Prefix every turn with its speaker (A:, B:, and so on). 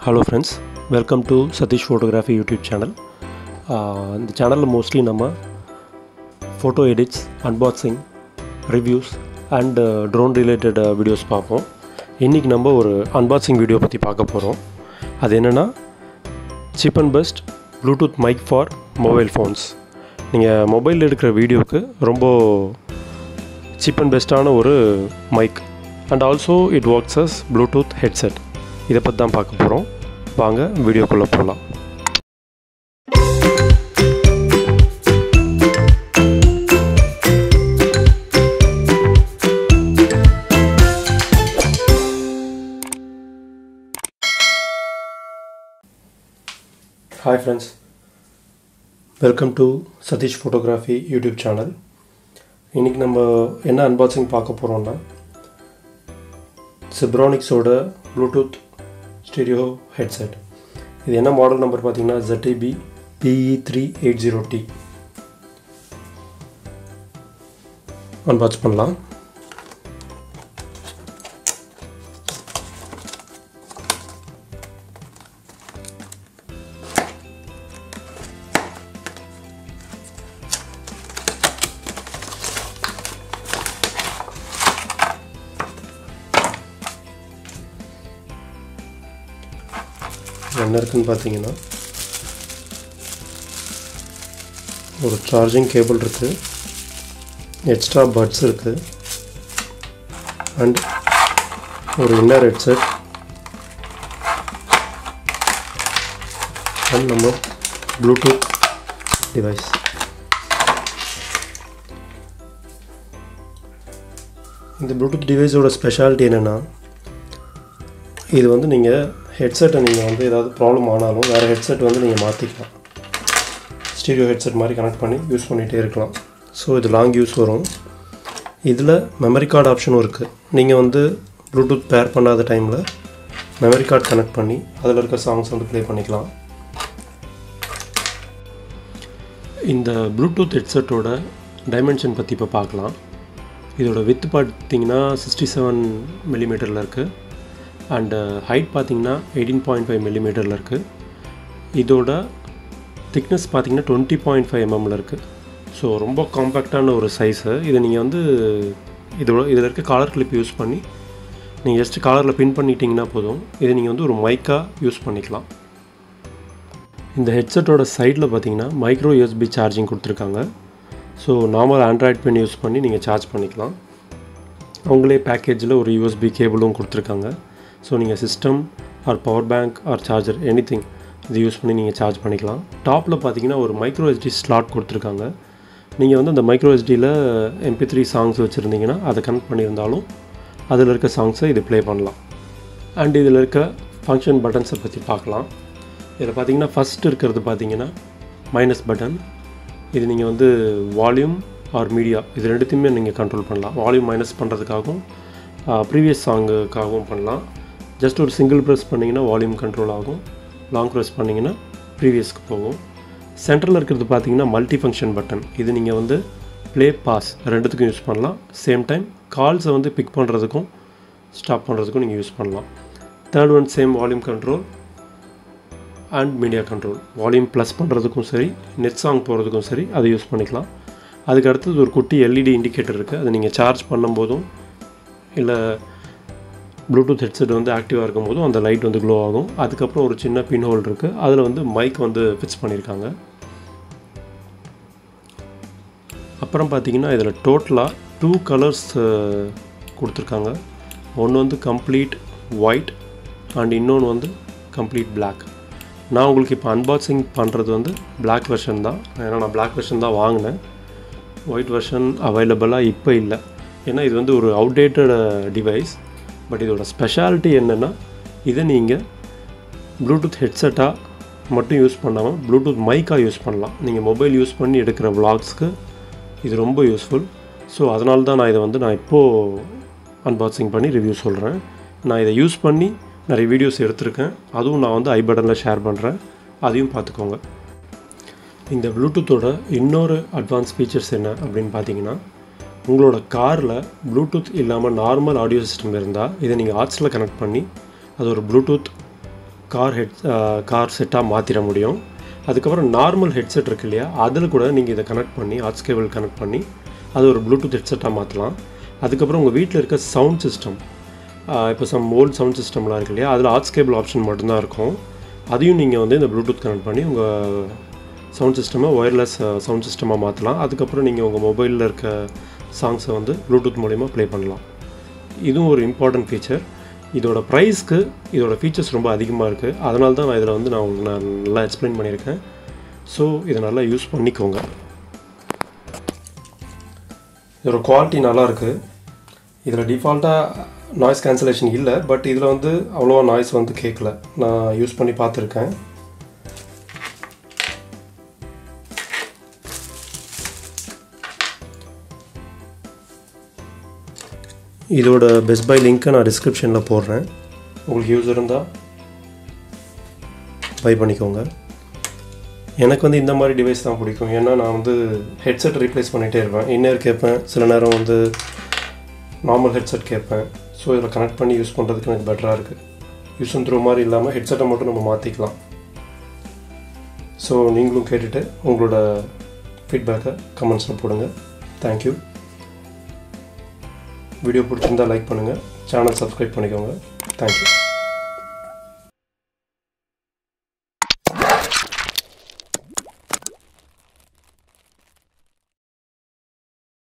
A: hello friends welcome to Sathish photography YouTube channel இந்த சேனலில் mostly நம்ம photo edits unboxing reviews and drone related videos பார்ப்போம் இன்றைக்கி நம்ம ஒரு அன்பாக்சிங் வீடியோ பற்றி பார்க்க போகிறோம் அது என்னென்னா cheap and best Bluetooth mic for mobile phones நீங்கள் மொபைலில் எடுக்கிற வீடியோவுக்கு ரொம்ப சீப் அண்ட் பெஸ்ட்டான ஒரு mic and also it works as Bluetooth headset இதை பற்றி தான் பார்க்க போகிறோம் வாங்க வீடியோக்குள்ளே போகலாம் hi friends welcome to Sathish photography YouTube channel இன்றைக்கி நம்ம என்ன அன்பாக்சிங் பார்க்க போகிறோம்னா சிப்ரானிக்ஸோட ப்ளூடூத் ஸ்டீரியோ ஹெட்செட் இது என்ன மாடல் நம்பர் பார்த்தீங்கன்னா ZTB BE three eight zero D unbox பண்ணலாம் என்ன இருக்குன்னு பார்த்தீங்கன்னா ஒரு சார்ஜிங் கேபிள் இருக்குது எக்ஸ்ட்ரா பட்ஸ் இருக்குது அண்ட் ஒரு இன்னர் ஹெட்செட் அண்ட் நம்ம ப்ளூடூத் டிவைஸ் இந்த ப்ளூடூத் டிவைஸோட ஸ்பெஷாலிட்டி என்னென்னா இது வந்து நீங்கள் ஹெட்செட்டை நீங்கள் வந்து ஏதாவது ப்ராப்ளம் ஆனாலும் வேறு ஹெட்செட் வந்து நீங்கள் மாற்றிக்கலாம் ஸ்டீரியோ ஹெட்செட் மாதிரி கனெக்ட் பண்ணி யூஸ் பண்ணிகிட்டே இருக்கலாம் ஸோ இது லாங் யூஸ் வரும் இதில் மெமரி கார்டு ஆப்ஷனும் இருக்குது நீங்கள் வந்து ப்ளூடூத் பேர் பண்ணாத டைமில் மெமரி கார்டு கனெக்ட் பண்ணி அதில் இருக்க சாங்ஸ் வந்து ப்ளே பண்ணிக்கலாம் இந்த ப்ளூடூத் ஹெட்செட்டோட டைமென்ஷன் பற்றி இப்போ பார்க்கலாம் இதோட வித்து பார்த்தீங்கன்னா சிக்ஸ்டி செவன் மில்லிமீட்டரில் இருக்குது அண்டு ஹைட் பார்த்தீங்கன்னா எயிட்டீன் பாயிண்ட் ஃபைவ் மில்லிமீட்டரில் இருக்குது இதோட திக்னஸ் பார்த்தீங்கன்னா டுவெண்ட்டி பாயிண்ட் ஃபைவ் எம்எம்மில் இருக்குது ஸோ ரொம்ப காம்பேக்டான ஒரு சைஸு இதை நீங்கள் வந்து இதோட இதில் இருக்க காலர் கிளிப் யூஸ் பண்ணி நீங்கள் ஜஸ்ட் காலரில் பின் பண்ணிட்டீங்கன்னா போதும் இதை நீங்கள் வந்து ஒரு மைக்காக யூஸ் பண்ணிக்கலாம் இந்த ஹெட்செட்டோட சைடில் பார்த்தீங்கன்னா மைக்ரோ யூஎஸ்பி சார்ஜிங் கொடுத்துருக்காங்க so normal Android pin use பண்ணி நீங்கள் சார்ஜ் பண்ணிக்கலாம் அவங்களே பேக்கேஜில் ஒரு யூஎஸ்பி கேபிளும் கொடுத்துருக்காங்க ஸோ நீங்கள் system or power bank or charger anything இது யூஸ் பண்ணி நீங்கள் சார்ஜ் பண்ணிக்கலாம் டாப்பில் பார்த்தீங்கன்னா ஒரு மைக்ரோ எஸ்டி ஸ்லாட் கொடுத்துருக்காங்க நீங்கள் வந்து அந்த மைக்ரோ எஸ்டியில் எம்பி த்ரீ சாங்ஸ் வச்சுருந்தீங்கன்னா அதை கனெக்ட் பண்ணியிருந்தாலும் அதில் இருக்க சாங்ஸை இது ப்ளே பண்ணலாம் அண்ட் இதில் இருக்க ஃபங்க்ஷன் பட்டன்ஸை பற்றி பார்க்கலாம் இதில் பார்த்தீங்கன்னா ஃபஸ்ட் இருக்கிறது பார்த்தீங்கன்னா மைனஸ் பட்டன் இது நீங்கள் வந்து வால்யூம் ஆர் மீடியா இது ரெண்டுத்தையுமே நீங்கள் கண்ட்ரோல் பண்ணலாம் வால்யூம் மைனஸ் பண்ணுறதுக்காகவும் ப்ரீவியஸ் சாங்குக்காகவும் பண்ணலாம் ஜஸ்ட் ஒரு சிங்கிள் ப்ரெஸ் பண்ணிங்கன்னா வால்யூம் கண்ட்ரோல் ஆகும் லாங் ப்ரெஸ் பண்ணிங்கன்னா ப்ரீவியஸ்க்கு போகும் சென்டரில் இருக்கிறது பார்த்தீங்கன்னா மல்டி ஃபங்க்ஷன் பட்டன் இது நீங்கள் வந்து ப்ளே பாஸ் ரெண்டுத்துக்கும் யூஸ் பண்ணலாம் சேம் டைம் கால்ஸை வந்து பிக் பண்ணுறதுக்கும் ஸ்டாப் பண்ணுறதுக்கும் நீங்கள் யூஸ் பண்ணலாம் third one same volume control and media control volume plus பண்ணுறதுக்கும் சரி நெட் சாங் போகிறதுக்கும் சரி அதை யூஸ் பண்ணிக்கலாம் அதுக்கு அடுத்தது ஒரு குட்டி எல்இடி இண்டிகேட்டர் இருக்குது அதை நீங்கள் சார்ஜ் பண்ணும்போதும் இல்லை ப்ளூடூத் ஹெட்செட் வந்து ஆக்டிவாக இருக்கும்போதும் அந்த லைட் வந்து க்ளோ ஆகும் அதுக்கப்புறம் ஒரு சின்ன பின் ஹோல் இருக்குது அதில் வந்து மைக் வந்து ஃபிக்ஸ் பண்ணியிருக்காங்க அப்புறம் பார்த்தீங்கன்னா இதில் டோட்டலாக டூ கலர்ஸ் கொடுத்துருக்காங்க ஒன்று வந்து கம்ப்ளீட் ஒயிட் அண்ட் இன்னொன்று வந்து கம்ப்ளீட் பிளாக் நான் உங்களுக்கு இப்போ அன்பாக்சிங் பண்ணுறது வந்து பிளாக் வெர்ஷன் தான் ஏன்னா நான் பிளாக் வெர்ஷன் தான் வாங்கினேன் ஒயிட் வெர்ஷன் அவைலபிளாக இப்போ இல்லை ஏன்னா இது வந்து ஒரு அவுடேட்டட் டிவைஸ் பட் இதோட ஸ்பெஷாலிட்டி என்னென்னா இதை நீங்கள் ப்ளூடூத் ஹெட்செட்டாக மட்டும் யூஸ் பண்ணாமல் ப்ளூடூத் மைக்காக யூஸ் பண்ணலாம் நீங்கள் மொபைல் யூஸ் பண்ணி எடுக்கிற விளாக்ஸ்க்கு இது ரொம்ப யூஸ்ஃபுல் ஸோ அதனால தான் நான் இதை வந்து நான் இப்போது அன்பாக்சிங் பண்ணி ரிவ்யூ சொல்கிறேன் நான் இதை யூஸ் பண்ணி நிறைய வீடியோஸ் எடுத்திருக்கேன் அதுவும் நான் வந்து ஐ பட்டனில் ஷேர் பண்ணுறேன் அதையும் பார்த்துக்கோங்க இந்த ப்ளூடூத்தோட இன்னொரு அட்வான்ஸ் ஃபீச்சர்ஸ் என்ன அப்படின்னு பார்த்தீங்கன்னா உங்களோட காரில் ப்ளூடூத் இல்லாமல் நார்மல் ஆடியோ சிஸ்டம் இருந்தால் இதை நீங்கள் ஆர்ட்ஸில் கனெக்ட் பண்ணி அது ஒரு ப்ளூடூத் கார் ஹெட் கார் செட்டாக மாற்றிட முடியும் அதுக்கப்புறம் நார்மல் ஹெட்செட் இருக்கு இல்லையா அதில் கூட நீங்கள் இதை கனெக்ட் பண்ணி ஆர்ட்ஸ் கேபிள் கனெக்ட் பண்ணி அது ஒரு ப்ளூடூத் ஹெட்செட்டாக மாற்றலாம் அதுக்கப்புறம் உங்கள் வீட்டில் இருக்க சவுண்ட் சிஸ்டம் இப்போ சம் ஓல்ட் சவுண்ட் சிஸ்டம்லாம் இருக்கு இல்லையா அதில் ஆர்ட்ஸ் கேபிள் ஆப்ஷன் மட்டும்தான் இருக்கும் அதையும் நீங்கள் வந்து இந்த ப்ளூடூத் கனெக்ட் பண்ணி உங்கள் சவுண்ட் சிஸ்டமை ஒயர்லெஸ் சவுண்ட் சிஸ்டமாக மாற்றலாம் அதுக்கப்புறம் நீங்கள் உங்கள் மொபைலில் இருக்க சாங்ஸை வந்து ப்ளூடூத் மூலிமா ப்ளே பண்ணலாம் இதுவும் ஒரு இம்பார்ட்டன்ட் ஃபீச்சர் இதோட ப்ரைஸ்க்கு இதோட ஃபீச்சர்ஸ் ரொம்ப அதிகமாக இருக்குது அதனால தான் நான் இதில் வந்து நான் உங்களுக்கு நான் நல்லா எக்ஸ்பிளைன் பண்ணியிருக்கேன் ஸோ இதை நல்லா யூஸ் பண்ணிக்கோங்க இதோட குவாலிட்டி நல்லாயிருக்கு இதில் டிஃபால்ட்டாக நாய்ஸ் கேன்சலேஷன் இல்லை பட் இதில் வந்து அவ்வளோவா நாய்ஸ் வந்து கேட்கல நான் யூஸ் பண்ணி பார்த்துருக்கேன் இதோட பெஸ்ட் பை லிங்க்கை நான் டிஸ்கிரிப்ஷனில் போடுறேன் உங்களுக்கு யூஸ் இருந்தால் பை பண்ணிக்கோங்க எனக்கு வந்து இந்த மாதிரி டிவைஸ் தான் பிடிக்கும் ஏன்னா நான் வந்து ஹெட்செட் ரீப்ளேஸ் பண்ணிகிட்டே இருப்பேன் இன்னர் கேட்பேன் சில நேரம் வந்து நார்மல் ஹெட்செட் கேட்பேன் ஸோ இதில் கனெக்ட் பண்ணி யூஸ் பண்ணுறதுக்கு எனக்கு பெட்டராக இருக்குது யூஸ் அண்ட் த்ரூ மாதிரி இல்லாமல் ஹெட்செட்டை மட்டும் நம்ம மாற்றிக்கலாம் ஸோ நீங்களும் கேட்டுட்டு உங்களோட ஃபீட்பேக்கை கமெண்ட்ஸில் போடுங்க தேங்க்யூ வீடியோ பிடிச்சிருந்தால் லைக் பண்ணுங்கள் சேனல் சப்ஸ்கிரைப் பண்ணிக்கோங்க தேங்க்யூ